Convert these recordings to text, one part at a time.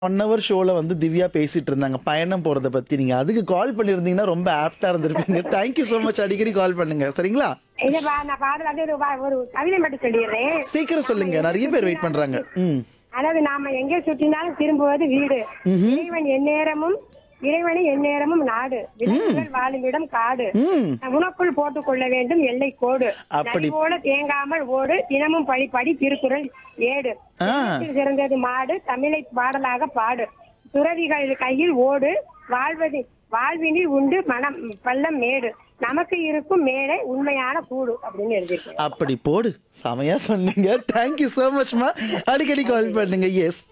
One hour ஷோல வந்து திவ்யா பேசிட்டு இருந்தாங்க பயணம் போறத பத்தி நீங்க அதுக்கு கால் பண்ணிருந்தீங்கன்னா ரொம்ப ஆப்டா இருந்திருப்பீங்க தேங்க்யூ so மச் அடிக்கடி கால் பண்ணுங்க சரிங்களா இல்ல பா நான் பாடல் வந்து ஒரு வா- ஒரு கவிதை மட்டும் சொல்லிடுறேன் சீக்கிரம் சொல்லுங்க நிறைய பேர் வெயிட் பண்றாங்க ம் அதாவது நாம எங்கே சுற்றினாலும் திரும்புவது வீடு இறைவன் எந்நேரமும் இறைவனை எந்நேரமும் நாடு விலங்குகள் வாழும் இடம் காடு ம் உனக்குள் போட்டுக் கொள்ள வேண்டும் எல்லை கோடு அப்படி. நதி போல தேங்காமல் ஓடு தினமும் படி படி திருக்குறள் ஏடு ஆ. தமிழத்தில் சிறந்தது மாடு தமிழை பாடலாக பாடு துறவிகள் கையில் ஓடு வாழ்வது வாழ்வினில் உண்டு மனம் பள்ளம் மேடு நமக்கு இருக்கும் மேடை உண்மையான கூடு அப்படின்னு எழுதியிருக்கு அப்படி போடு செமையா சொன்னீங்க தேங்க்யூ so மச்மா அடிக்கடி கால் பண்ணுங்க எஸ்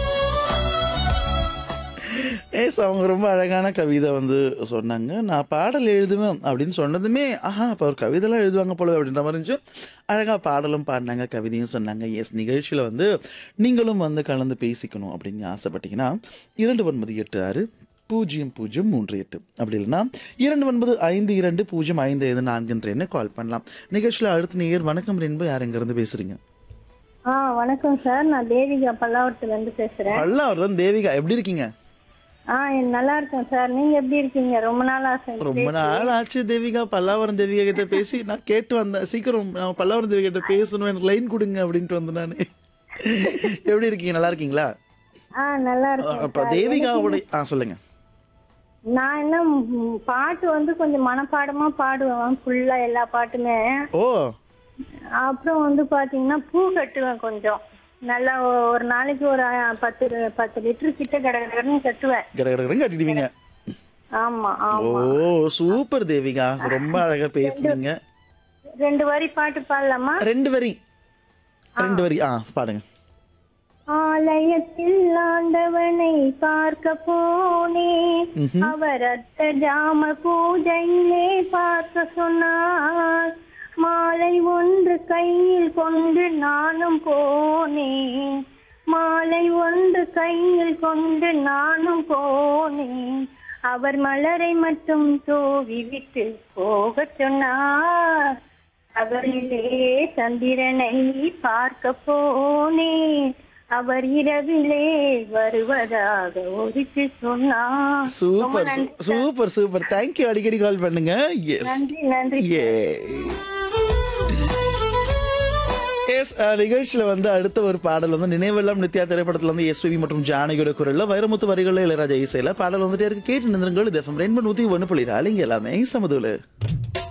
எஸ் அவங்க ரொம்ப அழகான கவிதை வந்து சொன்னாங்க நான் பாடல் எழுதுவேன் அப்படின்னு சொன்னதுமே ஆஹா அப்போ ஒரு கவிதைலாம் எழுதுவாங்க போல அப்படின்ற மாதிரி இருந்துச்சு அழகாக பாடலும் பாடினாங்க கவிதையும் சொன்னாங்க எஸ் நிகழ்ச்சியில் வந்து நீங்களும் வந்து கலந்து பேசிக்கணும் அப்படின்னு ஆசைப்பட்டீங்கன்னா இரண்டு ஒன்பது எட்டு ஆறு பூஜ்ஜியம் பூஜ்ஜியம் மூன்று எட்டு அப்படி இல்லைன்னா இரண்டு ஒன்பது ஐந்து இரண்டு பூஜ்ஜியம் ஐந்து ஐந்து நான்குன்ற எண்ணை கால் பண்ணலாம் நிகழ்ச்சியில் அடுத்த நேயர் வணக்கம் ரென்பு யார் எங்கேருந்து பேசுறீங்க ஆ வணக்கம் சார் நான் தேவிகா பல்லாவரத்துல இருந்து பேசுறேன் பல்லாவர் தான் தேவிகா எப்படி இருக்கீங்க ஆ நல்லா இருக்கேன் சார் நீங்க எப்படி இருக்கீங்க ரொம்ப நாள் ஆசை ரொம்ப நாள் ஆச்சு தேவிகா பல்லாவரம் தேவிகா கிட்ட பேசி நான் கேட்டு வந்தேன் சீக்கிரம் நான் பல்லாவரம் தேவிகா கிட்ட பேசணும் எனக்கு லைன் கொடுங்க அப்படின்ட்டு வந்தேன் நான் எப்படி இருக்கீங்க நல்லா இருக்கீங்களா ஆ நல்லா இருக்கேன் அப்ப தேவிகாவோட ஆ சொல்லுங்க நான் என்ன ம், பாட்டு வந்து கொஞ்சம் மனப்பாடமா பாடுவேன் ஃபுல்லா எல்லா பாட்டுமே ஓ அப்புறம் வந்து பாத்தீங்கன்னா பூ கட்டுவேன் கொஞ்சம் நல்லா ஒ- ஒரு நாளைக்கு ஒரு ஆ, பத்து பத்து லிட்டர் கிட்ட கடகடன்னு கட்டுவேன் கட கடன்னு கட்டிடுவீங்க ஆமா ஓ ஆமா சூப்பர் தேவிகா ரொம்ப அழகா பேசுனீங்க ரெண்டு வரி பாட்டு பாடலாமா ரெண்டு வரி ரெண்டு வரி ஆ பாடுங்க ஆலயத்தில் ஆண்டவனை பார்க்க போனேன் அவர் அத்த ஜாம பூஜையிலே பார்க்க சொன்னார் மாலை ஒன்று கையில் கொண்டு நானும் போனேன் மாலை ஒன்று கையில் கொண்டு நானும் போனேன் அவர் மலரை மட்டும் தூவி விட்டு போகச் சொன்னார் அவரிலே சந்திரனை பார்க்க போனேன் அவர் இரவிலே வருவதாக ஒருத்தி சொன்னார் ரொம்ப சூப்பர் நன்றி சூப்பர் சூப்பர் தேங்க்யூ அடிக்கடி கால் பண்ணுங்க எஸ் நன்றி நன்றி எஸ் நிகழ்ச்சியில் வந்து அடுத்த ஒரு பாடல் வந்து நினைவெல்லாம் நித்யா திரைப்படத்துல வந்து எஸ்பிபி மற்றும் ஜானகியோட குரல்ல வைரமுத்து வரிகளில் இளையராஜா இசையில பாடல் வந்துட்டே இருக்கு கேட்டு நின்றுங்கள் இது எஃப்எம் ரெண்டு நூத்தி ஒன்று புள்ளி நாலு இங்க எல்லாமே சமதுல